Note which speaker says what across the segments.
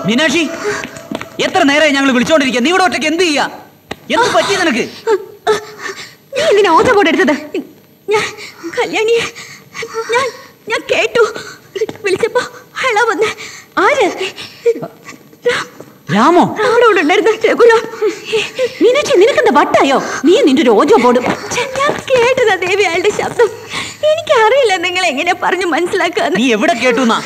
Speaker 1: മീനാക്ഷി എത്ര നേരമായി ഞങ്ങൾ വിളിച്ചോണ്ടിരിക്കുക നീ ഇവിടെ ഒറ്റയ്ക്ക് എന്ത് ചെയ്യാ എന്ത് പറ്റി നിനക്ക്
Speaker 2: നീ എന്തിനാ ഓട്ട എടുത്തത് ഞാൻ കല്യാണിയെ ഞാൻ ഞാൻ കേട്ടു വിളിച്ചപ്പോ അയാളാ വന്ന് ആര്
Speaker 1: രാമോ
Speaker 2: അവിടെ ഉണ്ടായിരുന്ന രഘുരാം മീനാക്ഷി നിനക്കെന്താ വട്ടായോ നീ നിന്റെ ഒരു ഓജോ പോടും ഛെ, ഞാൻ കേട്ടതാ ദേവി അയാളുടെ ശബ്ദം എനിക്കറിയില്ല നിങ്ങൾ എങ്ങനെ പറഞ്ഞു മനസ്സിലാക്കാന്ന്
Speaker 1: നീ എവിടെ കേട്ടു എന്നാ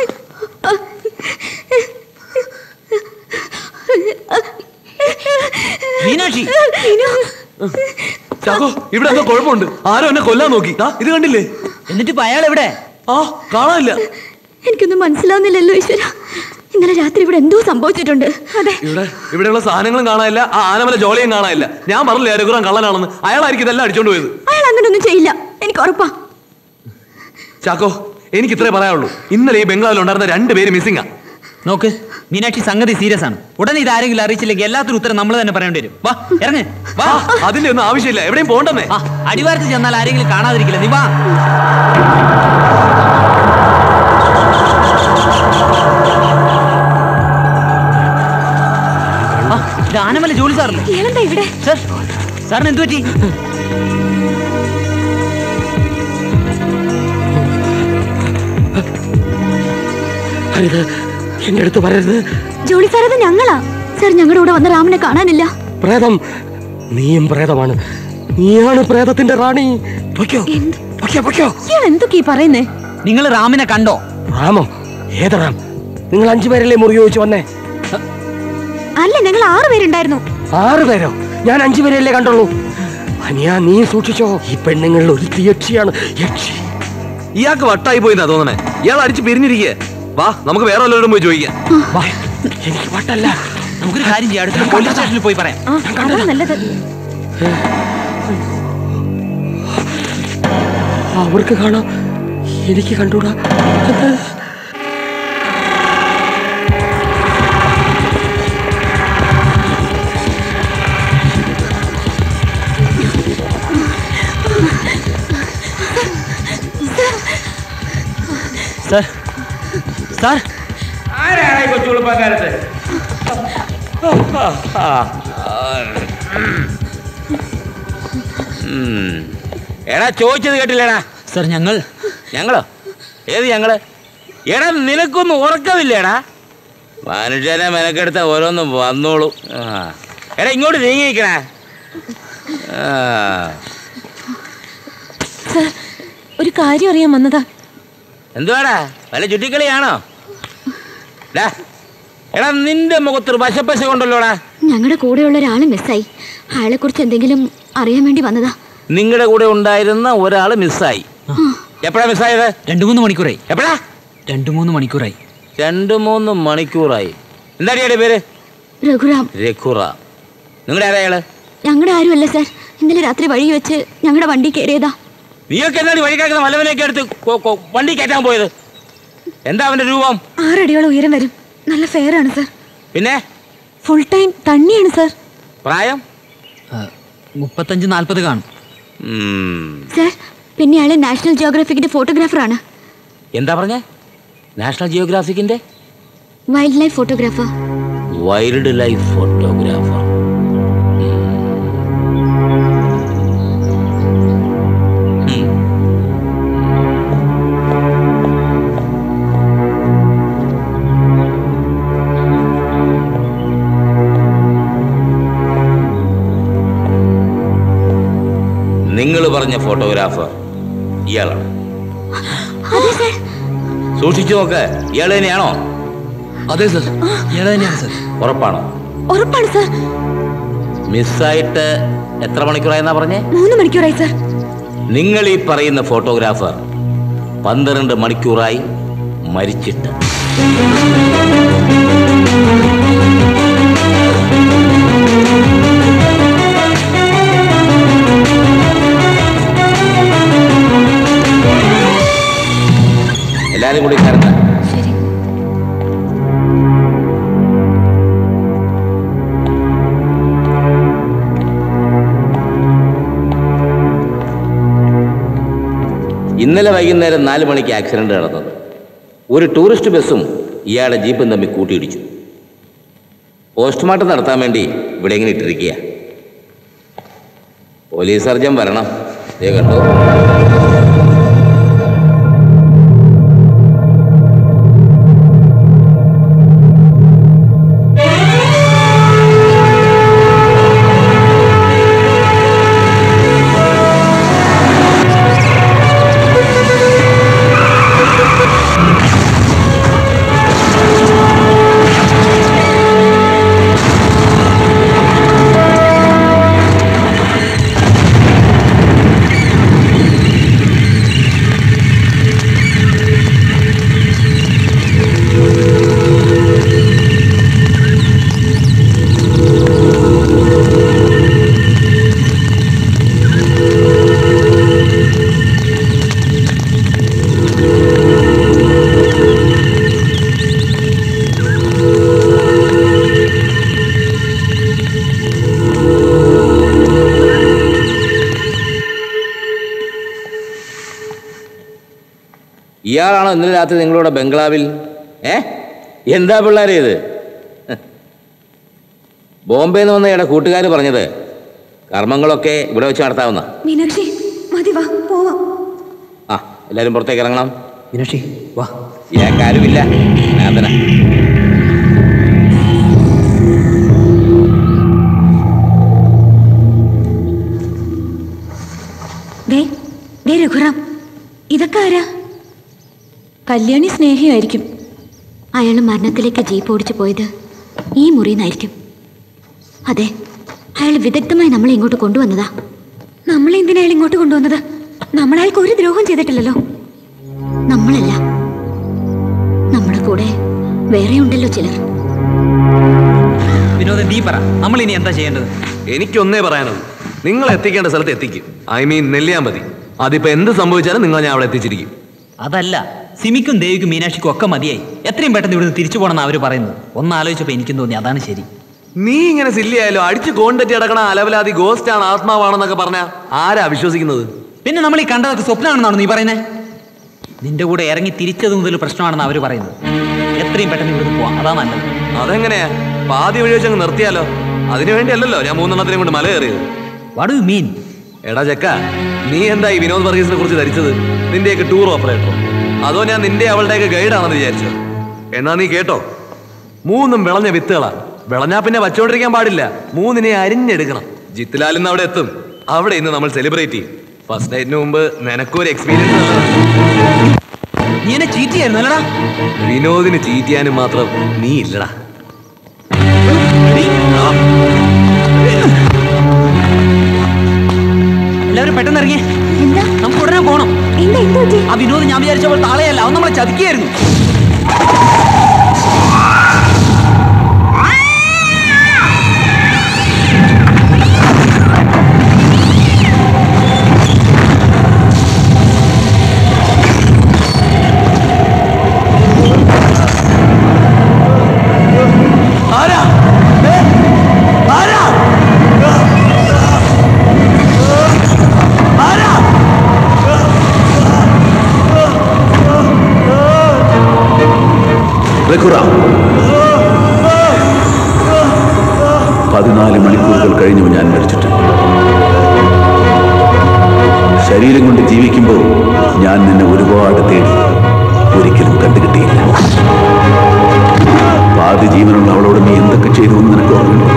Speaker 1: മീനാക്ഷി
Speaker 3: ചാക്കോ ഇവിടെ എന്തോ കുഴപ്പമുണ്ട് ആരോ എന്നെ കൊല്ലാൻ നോക്കി ദാ, ഇത് കണ്ടില്ലേ
Speaker 1: എന്നിട്ട് ഇപ്പൊ അയാൾ എവിടെ
Speaker 3: ആ കാണാനില്ല
Speaker 2: എനിക്കൊന്നും മനസ്സിലാവുന്നില്ലല്ലോ ഈശ്വര ഇന്നലെ രാത്രി ഇവിടെ എന്തോ സംഭവിച്ചിട്ടുണ്ട് അതെ
Speaker 3: ഇവിടെ ഇവിടെയുള്ള സാധനങ്ങളും കാണാനില്ല ആ ആനമല ജോളിയും കാണാനില്ല ഞാൻ പറഞ്ഞില്ലേ രഘുറാൻ കള്ളനാണെന്ന് അയാളായിരിക്കും ഇതെല്ലാം അടിച്ചോണ്ട് പോയത്
Speaker 2: അയാൾ അങ്ങനെയൊന്നും ചെയ്യില്ല എനിക്ക് ഉറപ്പാ
Speaker 3: ചാക്കോ എനിക്ക് ഇത്രേ പറയാനുള്ളൂ ഇന്നലെ ഈ ബംഗ്ലാവിൽ ഉണ്ടായിരുന്ന രണ്ടുപേര് മിസ്സിംഗാ
Speaker 1: നോക്ക് മീനാക്ഷി സംഗതി സീരിയസ് ആണ് ഉടനെ ഇത് ആരെങ്കിലും അറിയിച്ചില്ലെങ്കിൽ എല്ലാത്തിനും ഉത്തരം നമ്മൾ തന്നെ പറയേണ്ടി വരും വാ ഇറങ്ങ് വാ
Speaker 3: അതിന്റെ ഒന്നും ആവശ്യമില്ല എവിടെയും പോണ്ടെന്നേ
Speaker 1: ആ അടിവാരത്ത് ചെന്നാൽ ആരെങ്കിലും കാണാതിരിക്കില്ല നീ വാ ആ, ഇത് ആനമല ജോലി സാറല്ലേ
Speaker 2: ഇയാളെന്താ ഇവിടെ
Speaker 1: സാർ സാറിന് എന്തു പറ്റി
Speaker 4: അരുത് എന്റെ അടുത്ത് വരരുത്
Speaker 2: ജോലി സാർ അത് ഞങ്ങളാ സാർ ഞങ്ങളുടെ കൂടെ വന്ന രാമനെ കാണാനില്ല
Speaker 4: പ്രേതം നീയും പ്രേതമാണ് നീയാണ് പ്രേതത്തിന്റെ റാണി പൊയ്ക്കോ പൊയ്ക്കോ പൊയ്ക്കോ
Speaker 2: ഇയാൾ എന്തൊക്കെയാ പറയുന്നേ
Speaker 1: നിങ്ങൾ റാമിനെ കണ്ടോ
Speaker 4: റാമോ ഏത് റാം നിങ്ങൾ അഞ്ചു പേരല്ലേ മുറി ചോദിച്ചു വന്നേ
Speaker 2: അല്ല ഞങ്ങൾ ആറു പേരുണ്ടായിരുന്നു
Speaker 4: ആറ് പേരോ ഞാൻ അഞ്ചു പേരല്ലേ കണ്ടുള്ളൂ അനിയാ നീ സൂക്ഷിച്ചോ ഈ പെണ്ണുങ്ങളിൽ ഒരു യക്ഷിയാണ് യക്ഷി
Speaker 3: ഇയാൾക്ക് വട്ടായി പോയിന്നാ തോന്നണേ ഇയാൾ അടിച്ച് പിരിഞ്ഞിരിക്കുക വാ നമുക്ക് വേറെ വല്ലവരോടും പോയി ചോദിക്കാം
Speaker 1: വാ
Speaker 4: എനിക്ക് വട്ടല്ല
Speaker 1: നമുക്കൊരു കാര്യം ചെയ്യാം അടുത്ത പോലീസ് സ്റ്റേഷനിൽ പോയി പറയാം
Speaker 2: ആ, അതാ നല്ലത്
Speaker 4: അവർക്ക് കാണാം എനിക്ക് കണ്ടൂടാ
Speaker 1: സാർ സാർ
Speaker 5: ആരാണ് ഈ കൊച്ചുകുളുപ്പക്കാരത്ത് എടാ ചോദിച്ചത് കേട്ടില്ലടാ
Speaker 1: സാർ ഞങ്ങൾ
Speaker 5: ഞങ്ങളോ ഏത് ഞങ്ങള് എടാ നിനക്കൊന്നും ഉറക്കമില്ലേടാ മനുഷ്യനെ മെനക്കെടുത്ത ഓരോന്നും വന്നോളൂ ആ. എടാ ഇങ്ങോട്ട് നീങ്ങിക്കണേ
Speaker 2: സാർ ഒരു കാര്യം അറിയാൻ വന്നതാ
Speaker 5: എന്തുവാടാ വല്ല ചുറ്റിക്കളിയാണോ ഡാ എടാ നിന്റെ മുഖത്തൊരു വശപ്പശ കൊണ്ടല്ലോടാ
Speaker 2: ഞങ്ങളുടെ കൂടെയുള്ള ഒരാൾ മിസ്സായി അയാളെ കുറിച്ച് എന്തെങ്കിലും അറിയാൻ വേണ്ടി വന്നതാ
Speaker 5: നിങ്ങളുടെ കൂടെ ഉണ്ടായിരുന്ന ഒരാൾ മിസ്സായി എപ്പോഴാ മിസ്സായത്
Speaker 1: രണ്ടു മൂന്ന് മണിക്കൂറായി
Speaker 5: എപ്പോഴാ
Speaker 1: രണ്ടു മൂന്ന് മണിക്കൂറായി
Speaker 5: രണ്ട് മൂന്ന് മണിക്കൂറായി എന്താടിയുടെ പേര്
Speaker 2: രഘുറാം
Speaker 5: രഘുറ നിങ്ങളുടെ ആരാ അയാള്
Speaker 2: ഞങ്ങളുടെ ആരുമല്ല സാർ ഇന്നലെ രാത്രി വഴി വെച്ച് ഞങ്ങളുടെ വണ്ടി കയറിയതാ
Speaker 5: നീയൊക്കെ എന്താണ് വഴി കിടക്കുന്ന വല്ലവനെയൊക്കെ എടുത്ത് കൊ- കൊ- വണ്ടി കയറ്റാൻ പോയത് എന്താ അവന്റെ രൂപം
Speaker 2: ആറടിയോളം ഉയരം വരും നല്ല ഫെയർ ആണ് സാർ
Speaker 5: പിന്നെ
Speaker 2: ഫുൾ ടൈം തണ്ണിയാണ് സാർ
Speaker 5: പ്രായം
Speaker 1: മുപ്പത്തഞ്ച് നാൽപ്പത് കാണും
Speaker 5: ഉം.
Speaker 2: സാർ പിന്നെ അയാള് നാഷണൽ ജിയോഗ്രാഫിക്കിന്റെ ഫോട്ടോഗ്രാഫറാണ്
Speaker 5: എന്താ പറഞ്ഞേ നാഷണൽ ജിയോഗ്രാഫിക്കിന്റെ
Speaker 2: wildlife photographer
Speaker 5: wildlife photographer നിങ്ങൾ പറഞ്ഞ ഫോട്ടോഗ്രാഫർ ഇയാളാണ്
Speaker 2: അതെ സാർ
Speaker 5: സൂക്ഷിച്ചു നോക്ക് ഇയാൾ തന്നെയാണോ
Speaker 3: അതെ സർ
Speaker 1: ഇയാൾ തന്നെയാണ് സാർ
Speaker 5: ഉറപ്പാണോ
Speaker 2: ഉറപ്പാണ് സാർ
Speaker 5: മിസ്സായിട്ട് എത്ര മണിക്കൂറായെന്നാ പറഞ്ഞേ
Speaker 2: മൂന്ന് മണിക്കൂറായി സാർ
Speaker 5: നിങ്ങൾ ഈ പറയുന്ന ഫോട്ടോഗ്രാഫർ പന്ത്രണ്ട് മണിക്കൂറായി മരിച്ചിട്ട് എല്ലാരും കൂടി കരുത
Speaker 2: ശരി
Speaker 5: ഇന്നലെ വൈകുന്നേരം നാല് മണിക്ക് ആക്സിഡന്റ് നടന്നത് ഒരു ടൂറിസ്റ്റ് ബസ്സും ഇയാളുടെ ജീപ്പും തമ്മിൽ കൂട്ടിയിടിച്ചു
Speaker 6: പോസ്റ്റ്മോർട്ടം നടത്താൻ വേണ്ടി ഇവിടെ ഇങ്ങനെ ഇട്ടിരിക്കുക പോലീസ് സർജൻ വരണം ദേ കണ്ടു ഇയാളാണോ ഇന്നലെ രാത്രി നിങ്ങളുടെ ബംഗ്ലാവിൽ ഏ എന്താ പിള്ളേരെ ഇത് ബോംബെ നിന്ന് വന്ന ഇയാളുടെ കൂട്ടുകാർ പറഞ്ഞത് കർമ്മങ്ങളൊക്കെ ഇവിടെ വെച്ച് നടത്താവുന്ന
Speaker 2: മീനാക്ഷി മതി വാ പോവാം
Speaker 6: ആ എല്ലാവരും പുറത്തേക്ക് ഇറങ്ങണം
Speaker 1: മീനാക്ഷി വാ
Speaker 6: ഇയാൾക്കാരുമില്ല ഞാൻ തന്നെ
Speaker 2: ദേ ദേ രഘുറാം ഇതൊക്കെ ആരാ കല്യാണി സ്നേഹിയായിരിക്കും
Speaker 7: അയാൾ മരണത്തിലേക്ക് ജീപ്പ് ഓടിച്ചു പോയത് ഈ മുറിന്നായിരിക്കും അതെ അയാൾ വിദഗ്ധമായി നമ്മളെ ഇങ്ങോട്ട് കൊണ്ടുവന്നതാ
Speaker 2: നമ്മളെ എന്തിനാ അയാൾ ഇങ്ങോട്ട് കൊണ്ടുവന്നത് നമ്മളയാൾക്ക് ഒരു ദ്രോഹം ചെയ്തിട്ടില്ലല്ലോ
Speaker 7: നമ്മളല്ല നമ്മുടെ കൂടെ വേറെ ഉണ്ടല്ലോ ചിലർ
Speaker 1: വിനോദൻ നീ പറ നമ്മൾ ഇനി എന്താ ചെയ്യേണ്ടത്
Speaker 3: എനിക്കൊന്നേ പറയാനുള്ളൂ നിങ്ങൾ എത്തിക്കേണ്ട സ്ഥലത്ത് എത്തിക്കും ഐ മീൻ നെല്ലിയാമ്പതി അതിപ്പോ എന്ത് സംഭവിച്ചാലും നിങ്ങൾ ഞാൻ അവിടെ എത്തിച്ചിരിക്കും
Speaker 1: അതല്ല സിമിക്കും ദേവിക്കും മീനാക്ഷിക്കും ഒക്കെ മതിയായി എത്രയും പെട്ടെന്ന് ഇവിടുന്ന് തിരിച്ചു പോകണമെന്ന് അവർ പറയുന്നത് ഒന്ന് ആലോചിച്ചപ്പോൾ എനിക്കും തോന്നി അതാണ് ശരി
Speaker 3: നീ ഇങ്ങനെ സില്ലിയായാലും അടിച്ച് കോണ്ടെറ്റി അടക്കണ അലവലാതി ഗോസ്റ്റ് ആണ് ആത്മാവാണെന്നൊക്കെ പറഞ്ഞ ആരാ വിശ്വസിക്കുന്നത്
Speaker 1: പിന്നെ നമ്മൾ ഈ കണ്ടതൊക്കെ സ്വപ്നമാണെന്നാണ് നീ പറയുന്നത് നിന്റെ കൂടെ ഇറങ്ങി തിരിച്ചത് മുതൽ പ്രശ്നമാണെന്ന് അവർ പറയുന്നത് എത്രയും പെട്ടെന്ന് ഇവിടുന്ന് പോവാം അതാ നല്ലത്
Speaker 3: അതെങ്ങനെയാ പാതി വഴി വെച്ച് അങ്ങ് നിർത്തിയാലോ അതിനു വേണ്ടിയല്ലല്ലോ ഞാൻ മൂന്നെണ്ണത്തിനെ കൊണ്ട് മല കയറിയത്
Speaker 1: വാട്ട് യു മീൻ
Speaker 3: എടാ ചക്ക നീ എന്താ ഈ വിനോദ് വർഗീസിനെ കുറിച്ച് ധരിച്ചത് നിന്റെയൊക്കെ ടൂർ ഓപ്പറേറ്ററോ അതോ ഞാൻ നിന്റെ അവളുടെയൊക്കെ ഗൈഡാണെന്ന് വിചാരിച്ചോ എന്നാ നീ കേട്ടോ മൂന്നും വിളഞ്ഞ വിത്തുകളാ വിളഞ്ഞാ പിന്നെ വച്ചോണ്ടിരിക്കാൻ പാടില്ല മൂന്നിനെ അരിഞ്ഞെടുക്കണം ജിത്ലാൽ ഇന്ന് അവിടെ എത്തും അവിടെ ഇന്ന് നമ്മൾ സെലിബ്രേറ്റ് ചെയ്യും ഫസ്റ്റ് നൈറ്റിന് മുമ്പ് നിനക്കൊരു എക്സ്പീരിയൻസ്
Speaker 1: നീ എന്നെ ചീറ്റ് ചെയ്യായിരുന്നു അല്ലടാ
Speaker 3: വിനോദിന് ചീറ്റ് ചെയ്യാനും മാത്രം നീ ഇല്ലടാ
Speaker 1: എല്ലാവരും പെട്ടെന്ന് ഇറങ്ങിയേ
Speaker 2: എന്താ
Speaker 1: നമുക്ക് ഉടനെ പോകണം
Speaker 2: എന്താ എന്ത് പറ്റി
Speaker 1: ആ വിനോദ് ഞാൻ വിചാരിച്ച പോലെ താളെയല്ല അവൻ നമ്മളെ ചതിക്കുകയായിരുന്നു
Speaker 3: ആരാ ഏ? ആരാ ആരാ
Speaker 8: രഘുറാം പതിനാല് മണിക്കൂറുകൾ കഴിഞ്ഞു ഞാൻ മരിച്ചിട്ട് ശരീരം കൊണ്ട് ജീവിക്കുമ്പോൾ ഞാൻ നിന്നെ ഒരുപാട് തേടി ഒരിക്കലും കണ്ടുകിട്ടിയില്ല പാതി ജീവനുള്ള അവളോട് നീ എന്തൊക്കെ ചെയ്തു എന്ന് നിനക്ക് ഓർമ്മയുണ്ടോ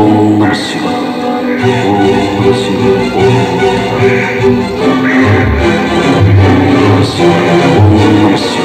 Speaker 8: ഓം നമ ശിവായ ഓം നമ ശിവായ ഓം നമ ശിവായ ഓം നമ ശിവായ